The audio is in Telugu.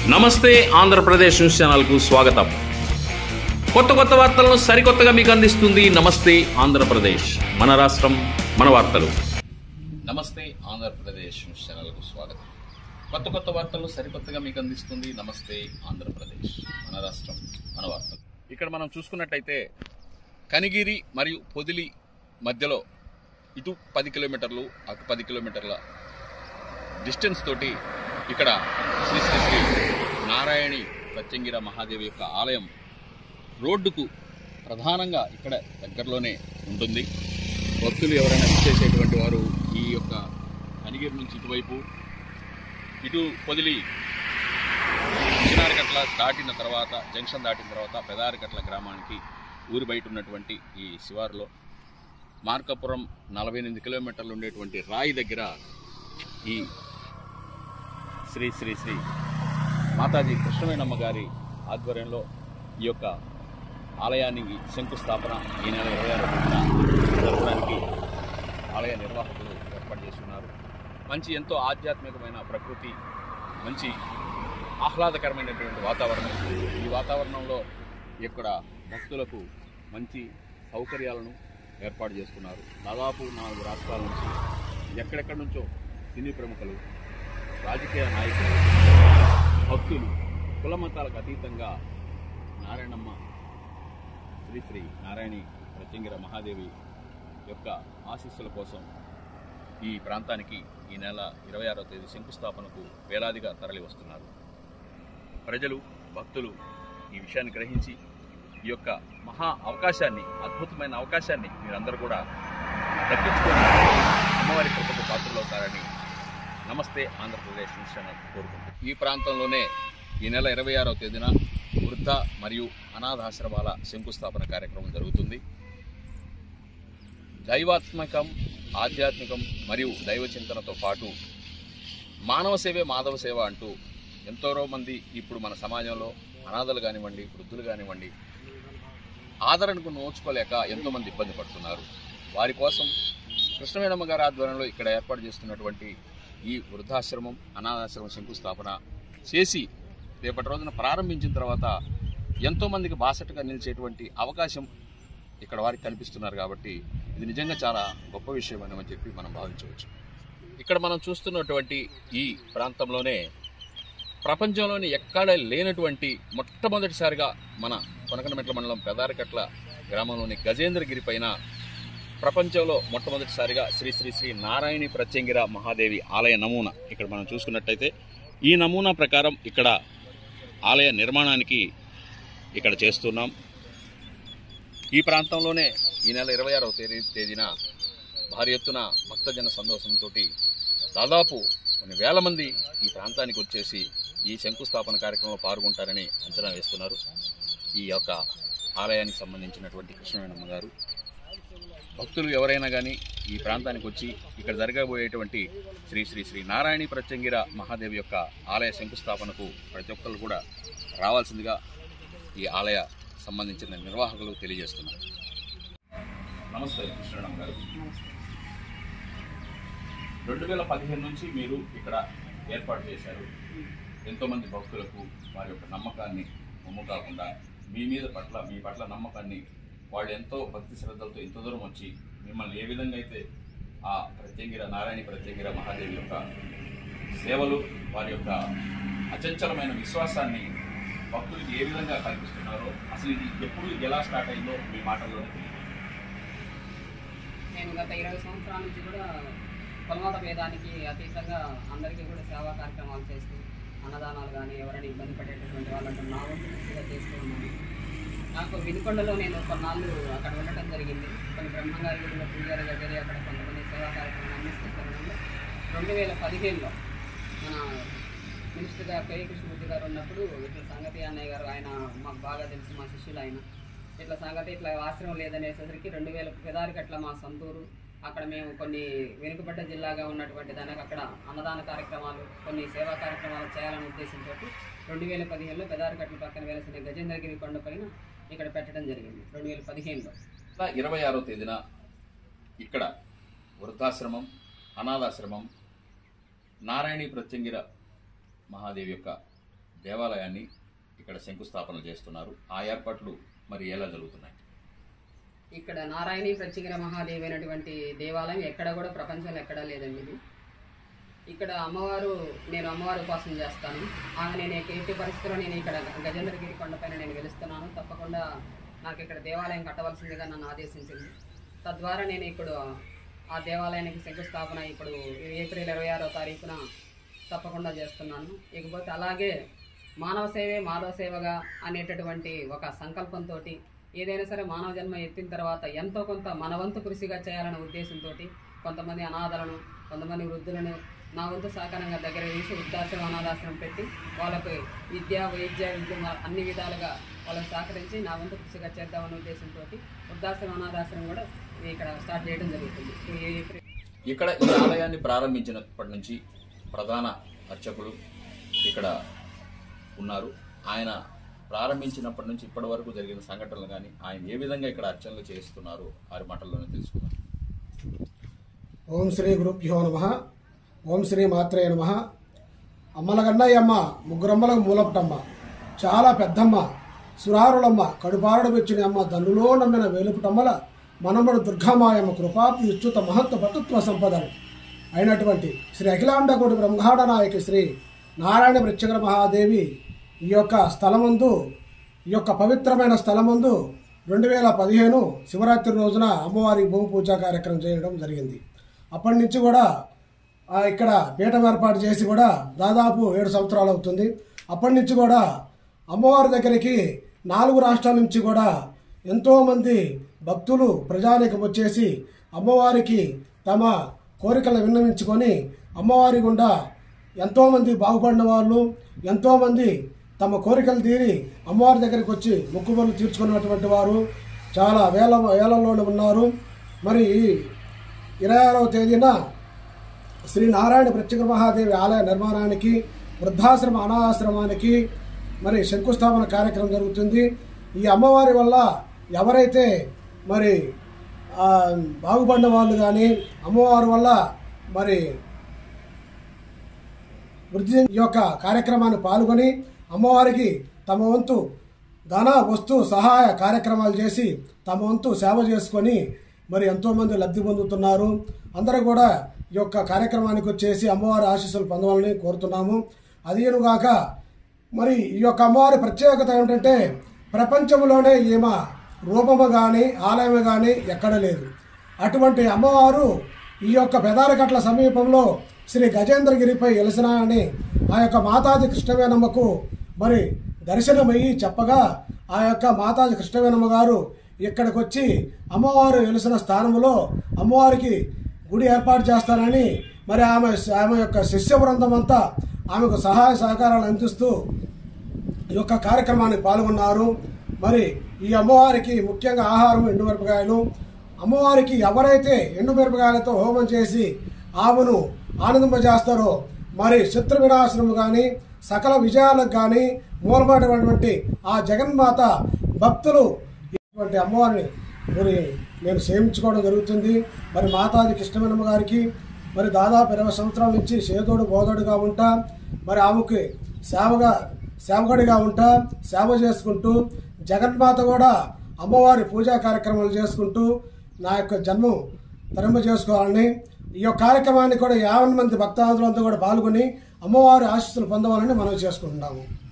నమస్తే ఆంధ్రప్రదేశ్ న్యూస్ ఛానల్కు స్వాగతం కొత్త కొత్త వార్తలను సరికొత్తగా మీకు అందిస్తుంది నమస్తే ఆంధ్రప్రదేశ్ మన రాష్ట్రం మన వార్తలు నమస్తే ఆంధ్రప్రదేశ్ న్యూస్ ఛానల్కు స్వాగతం కొత్త కొత్త వార్తలను సరికొత్తగా మీకు అందిస్తుంది నమస్తే ఆంధ్రప్రదేశ్ మన రాష్ట్రం మన వార్తలు ఇక్కడ మనం చూసుకున్నట్టయితే కనిగిరి మరియు పొదిలి మధ్యలో ఇటు పది కిలోమీటర్లు అటు పది కిలోమీటర్ల డిస్టెన్స్ తోటి ఇక్కడ శ్రీ శ్రీ శ్రీ నారాయణి ప్రత్యంగిర మహాదేవి యొక్క ఆలయం రోడ్డుకు ప్రధానంగా ఇక్కడ దగ్గరలోనే ఉంటుంది భక్తులు ఎవరైనా విచ్చేసేటువంటి వారు ఈ యొక్క కనిగిరి నుంచి ఇటువైపు ఇటు పొదిలి చిన్నారికట్ల దాటిన తర్వాత జంక్షన్ దాటిన తర్వాత పెదారికట్ల గ్రామానికి ఊరి బయట ఉన్నటువంటి ఈ శివారులో మార్కాపురం నలభై ఎనిమిది కిలోమీటర్లు ఉండేటువంటి రాయి దగ్గర ఈ శ్రీ శ్రీ శ్రీ మాతాజీ కృష్ణవేణమ్మ గారి ఆధ్వర్యంలో ఈ యొక్క ఆలయానికి శంకుస్థాపన ఈ నెల ఇరవై ఆరో తేదీన జరపడానికి ఆలయ నిర్వాహకులు ఏర్పాటు చేస్తున్నారు మంచి ఎంతో ఆధ్యాత్మికమైన ప్రకృతి మంచి ఆహ్లాదకరమైనటువంటి వాతావరణం ఈ వాతావరణంలో ఇక్కడ భక్తులకు మంచి సౌకర్యాలను ఏర్పాటు చేస్తున్నారు దాదాపు నాలుగు రాష్ట్రాల నుంచి ఎక్కడెక్కడి నుంచో సినీ ప్రముఖులు రాజకీయ నాయకులు భక్తులు కుల మతాలకు అతీతంగా నారాయణమ్మ శ్రీ శ్రీ నారాయణి ప్రత్యంగిర మహాదేవి యొక్క ఆశీస్సుల కోసం ఈ ప్రాంతానికి ఈ నెల ఇరవై ఆరో తేదీ శంకుస్థాపనకు వేలాదిగా తరలి వస్తున్నారు ప్రజలు భక్తులు ఈ విషయాన్ని గ్రహించి ఈ యొక్క మహా అవకాశాన్ని అద్భుతమైన అవకాశాన్ని మీరందరూ కూడా దక్కించుకొని అమ్మవారి కృపకు పాత్రలవుతారని నమస్తే ఆంధ్రప్రదేశ్ న్యూస్ ఛానల్ కోరుకుంటున్నాను ఈ ప్రాంతంలోనే ఈ నెల ఇరవై ఆరవ తేదీన వృద్ధ మరియు అనాథాశ్రమాల శంకుస్థాపన కార్యక్రమం జరుగుతుంది దైవాత్మకం ఆధ్యాత్మికం మరియు దైవ చింతనతో పాటు మానవ సేవే మాధవ సేవ అంటూ ఎంతోరో మంది ఇప్పుడు మన సమాజంలో అనాథలు కానివ్వండి వృద్ధులు కానివ్వండి ఆదరణకు నోచుకోలేక ఎంతోమంది ఇబ్బంది పడుతున్నారు వారి కోసం కృష్ణవేణమ్మ గారి ఆధ్వర్యంలో ఇక్కడ ఏర్పాటు చేస్తున్నటువంటి ఈ వృద్ధాశ్రమం అనాథాశ్రమం శంకుస్థాపన చేసి రేపటి రోజున ప్రారంభించిన తర్వాత ఎంతోమందికి బాసటగా నిలిచేటువంటి అవకాశం ఇక్కడ వారికి కనిపిస్తున్నారు కాబట్టి ఇది నిజంగా చాలా గొప్ప విషయం అని చెప్పి మనం భావించవచ్చు ఇక్కడ మనం చూస్తున్నటువంటి ఈ ప్రాంతంలోనే ప్రపంచంలోని ఎక్కడ లేనటువంటి మొట్టమొదటిసారిగా మన కొనకనమెట్ల మండలం పెదారకట్ల గ్రామంలోని గజేంద్రగిరి పైన ప్రపంచంలో మొట్టమొదటిసారిగా శ్రీ శ్రీ శ్రీ నారాయణి ప్రత్యంగిర మహాదేవి ఆలయ నమూనా ఇక్కడ మనం చూసుకున్నట్టయితే ఈ నమూనా ప్రకారం ఇక్కడ ఆలయ నిర్మాణానికి ఇక్కడ చేస్తున్నాం ఈ ప్రాంతంలోనే ఈ నెల ఇరవై ఆరవ తేదీ తేదీన భారీ ఎత్తున భక్తజన సంతోషంతో దాదాపు కొన్ని వేల మంది ఈ ప్రాంతానికి వచ్చేసి ఈ శంకుస్థాపన కార్యక్రమంలో పాల్గొంటారని అంచనా వేస్తున్నారు ఈ యొక్క ఆలయానికి సంబంధించినటువంటి కృష్ణవేణమ్మ గారు భక్తులు ఎవరైనా కానీ ఈ ప్రాంతానికి వచ్చి ఇక్కడ జరగబోయేటువంటి శ్రీ శ్రీ శ్రీ నారాయణి ప్రత్యంగిర మహాదేవి యొక్క ఆలయ శంకుస్థాపనకు ప్రతి ఒక్కరు కూడా రావాల్సిందిగా ఈ ఆలయ సంబంధించిన నిర్వాహకులు తెలియజేస్తున్నారు నమస్తే కృష్ణవేణమ్మ గారు రెండు వేల పదిహేను నుంచి మీరు ఇక్కడ ఏర్పాటు చేశారు ఎంతోమంది భక్తులకు వారి యొక్క నమ్మకాన్ని నమ్ము కాకుండా మీ మీద పట్ల మీ పట్ల నమ్మకాన్ని వాళ్ళు ఎంతో భక్తి శ్రద్ధలతో ఇంత దూరం వచ్చి మిమ్మల్ని ఏ విధంగా అయితే ఆ ప్రత్యంగిర నారాయణి ప్రత్యంగిర మహాదేవి యొక్క సేవలు వారి యొక్క అచంచలమైన విశ్వాసాన్ని భక్తులకి ఏ విధంగా కల్పిస్తున్నారో అసలు ఇది ఎప్పుడు ఎలా స్టార్ట్ అయిందో మీ మాటల్లోనే తెలియదు నేను గత ఇరవై సంవత్సరాల నుంచి కూడా కులమత భేదానికి అతీతంగా అందరికీ కూడా సేవా కార్యక్రమాలు చేస్తూ అన్నదానాలు కానీ ఎవరైనా ఇబ్బంది పడేటటువంటి వాళ్ళంటే నా వంతు కృషిగా చేస్తూ ఉన్నాను నాకు వినుకొండలో నేను కొన్నాళ్ళు అక్కడ ఉండటం జరిగింది కొన్ని బ్రహ్మంగారి గుడిలో పూజారిగా జరిగి అక్కడ కొంతమంది సేవా కార్యక్రమాలు అందిస్తూ తరుణంలో రెండు వేల పదిహేనులో మన మినిస్టర్గా కేవీ కృష్ణమూర్తి గారు ఉన్నప్పుడు ఇట్లా సంగతి అన్నయ్య గారు ఆయన మాకు బాగా తెలుసు మా శిష్యులు ఆయన ఇట్లా సంగతి ఇట్లా ఆశ్రమం లేదనేసరికి రెండు వేల పెదారికట్ల మా సొంతూరు అక్కడ మేము కొన్ని వెనుకబడ్డ జిల్లాగా ఉన్నటువంటి దానికి అక్కడ అన్నదాన కార్యక్రమాలు కొన్ని సేవా కార్యక్రమాలు చేయాలనే ఉద్దేశంతో రెండు వేల పదిహేనులో పెదారికట్ల పక్కన వెలసిన గజేంద్రగిరి కొండ పైన ఇక్కడ పెట్టడం జరిగింది రెండు వేల పదిహేనులో ఇరవై ఆరో తేదీన ఇక్కడ వృద్ధాశ్రమం అనాథాశ్రమం నారాయణి ప్రత్యంగిర మహాదేవి యొక్క దేవాలయాన్ని ఇక్కడ శంకుస్థాపన చేస్తున్నారు ఆ ఏర్పాట్లు మరి ఎలా జరుగుతున్నాయి ఇక్కడ నారాయణి ప్రత్యేక మహాదేవి అయినటువంటి దేవాలయం ఎక్కడ కూడా ప్రపంచంలో ఎక్కడా లేదండి ఇది ఇక్కడ అమ్మవారు నేను అమ్మవారు ఉపాసన చేస్తాను ఆమె నేను ఎట్టి పరిస్థితుల్లో నేను ఇక్కడ గజేంద్రగిరి కొండపైన నేను వెలుస్తున్నాను తప్పకుండా నాకు ఇక్కడ దేవాలయం కట్టవలసిందిగా నన్ను ఆదేశించింది తద్వారా నేను ఇప్పుడు ఆ దేవాలయానికి శంకుస్థాపన ఇప్పుడు ఏప్రిల్ ఇరవై ఆరో తారీఖున తప్పకుండా చేస్తున్నాను ఇకపోతే అలాగే మానవ సేవే మాధవ సేవగా అనేటటువంటి ఒక సంకల్పంతో ఏదైనా సరే మానవ జన్మ ఎత్తిన తర్వాత ఎంతో కొంత మన వంతు కృషిగా చేయాలనే ఉద్దేశంతో కొంతమంది అనాథలను కొంతమంది వృద్ధులను నా వంతు సహకారంగా దగ్గర తీసి వృద్ధాశ్రమం అనాథాశ్రమం పెట్టి వాళ్ళకి విద్య వైద్య విద్య మ- అన్ని విధాలుగా వాళ్ళకి సహకరించి నా వంతు కృషిగా చేద్దామనే ఉద్దేశంతో వృద్ధాశ్రమం అనాథాశ్రమం కూడా ఇక్కడ స్టార్ట్ చేయడం జరుగుతుంది ఈ ఏప్రిల్ ఇక్కడ ఈ ఆలయాన్ని ప్రారంభించినప్పటి నుంచి ప్రధాన అర్చకులు ఇక్కడ ఉన్నారు ఆయన ప్రారంభించినప్పటి నుంచి ఇప్పటి వరకు జరిగిన సంఘటనలు కానీ ఆయన ఏ విధంగా ఇక్కడ అర్చనలు చేస్తున్నారు వారి మాటల్లోనే తెలుసుకుందాం ఓం శ్రీ గురుభ్యో నమ ఓం శ్రీ మాత్రే నమ అమ్మల గన్నయ్యమ్మ ముగ్గురమ్మలకు మూలపటమ్మ చాలా పెద్దమ్మ సురారులమ్మ కడుపారడు మెచ్చిన అమ్మ దన్నులో నమ్మిన వేలుపుటమ్మల మనమడు దుర్గామాయమ్మ కృపాప్తి ఇచ్చుత మహత్వ పటుత్వ సంపదలు అయినటువంటి శ్రీ అఖిలాండకోటి బ్రహ్మాండ నాయకి శ్రీ నారాయణ వృశ్చకర మహాదేవి ఈ యొక్క స్థలమందు ఈ యొక్క పవిత్రమైన స్థలమందు రెండు వేల పదిహేను శివరాత్రి రోజున అమ్మవారి భూమి పూజ కార్యక్రమం చేయడం జరిగింది అప్పటి నుంచి కూడా ఆ, ఇక్కడ పీఠం ఏర్పాటు చేసి కూడా దాదాపు ఏడు సంవత్సరాలు అవుతుంది అప్పటి నుంచి కూడా అమ్మవారి దగ్గరికి నాలుగు రాష్ట్రాల నుంచి కూడా ఎంతోమంది భక్తులు ప్రజానీకం వచ్చేసి అమ్మవారికి తమ కోరికలను విన్నవించుకొని అమ్మవారి గుండా ఎంతోమంది బాగుపడిన వాళ్ళు ఎంతోమంది తమ కోరికలు తీరి అమ్మవారి దగ్గరికి వచ్చి మొక్కుబడులు తీర్చుకున్నటువంటి వారు చాలా వేల వేలలోనే ఉన్నారు మరి ఈ ఇరవై ఆరవ తేదీన శ్రీ నారాయణ ప్రత్యేక మహాదేవి ఆలయ నిర్మాణానికి వృద్ధాశ్రమ అనాథాశ్రమానికి మరి శంకుస్థాపన కార్యక్రమం జరుగుతుంది ఈ అమ్మవారి వల్ల ఎవరైతే మరి ఆ, బాగుపడిన వాళ్ళు కానీ అమ్మవారి వల్ల మరి వృద్ధి ఈ యొక్క కార్యక్రమాన్ని పాల్గొని అమ్మవారికి తమ వంతు ధన వస్తు సహాయ కార్యక్రమాలు చేసి తమ వంతు సేవ చేసుకొని మరి ఎంతోమంది లబ్ధి పొందుతున్నారు అందరూ కూడా ఈ యొక్క కార్యక్రమానికి వచ్చేసి అమ్మవారి ఆశీస్సులు పొందవాలని కోరుతున్నాము అదేనుగాక మరి ఈ యొక్క అమ్మవారి ప్రత్యేకత ఏమిటంటే ప్రపంచంలోనే ఈమె రూపము కానీ ఆలయము కానీ ఎక్కడ లేదు అటువంటి అమ్మవారు ఈ యొక్క పెదారకట్ల సమీపంలో శ్రీ గజేంద్రగిరిపై వెలిసిన అని ఆ యొక్క మాతాజీ కృష్ణవేనమ్మకు మరి దర్శనమయ్యి చెప్పగా ఆ యొక్క మాతాజీ కృష్ణవేనమ్మ గారు ఇక్కడికి వచ్చి అమ్మవారు వెలిసిన స్థానంలో అమ్మవారికి గుడి ఏర్పాటు చేస్తానని మరి ఆమె ఆమె యొక్క శిష్య బృందం అంతా ఆమెకు సహాయ సహకారాలు అందిస్తూ ఈ యొక్క కార్యక్రమానికి పాల్గొన్నారు మరి ఈ అమ్మవారికి ముఖ్యంగా ఆహారం ఎండుమిరపకాయలు అమ్మవారికి ఎవరైతే ఎండుమిరపకాయలతో హోమం చేసి ఆమెను ఆనందింపజేస్తారో మరి శత్రు వినాశనం కానీ సకల విజయాలకు కానీ మూలమైనటువంటి ఆ జగన్మాత భక్తులు ఇటువంటి అమ్మవారిని మరి నేను సేవించుకోవడం జరుగుతుంది మరి మాతాజీ కృష్ణవేనమ్మ గారికి మరి దాదాపు ఇరవై సంవత్సరాల నుంచి సేదోడు బోధోడుగా ఉంటా మరి ఆమెకి సేవగా సేవకుడిగా ఉంటా సేవ చేసుకుంటూ జగన్మాత కూడా అమ్మవారి పూజా కార్యక్రమాలు చేసుకుంటూ నా యొక్క జన్మం తరింప చేసుకోవాలని ఈ యొక్క కార్యక్రమాన్ని కూడా యావన్ మంది భక్తాదులంతా కూడా పాల్గొని అమ్మవారి ఆశీస్సులు పొందవాలని మనం చేసుకుంటున్నాము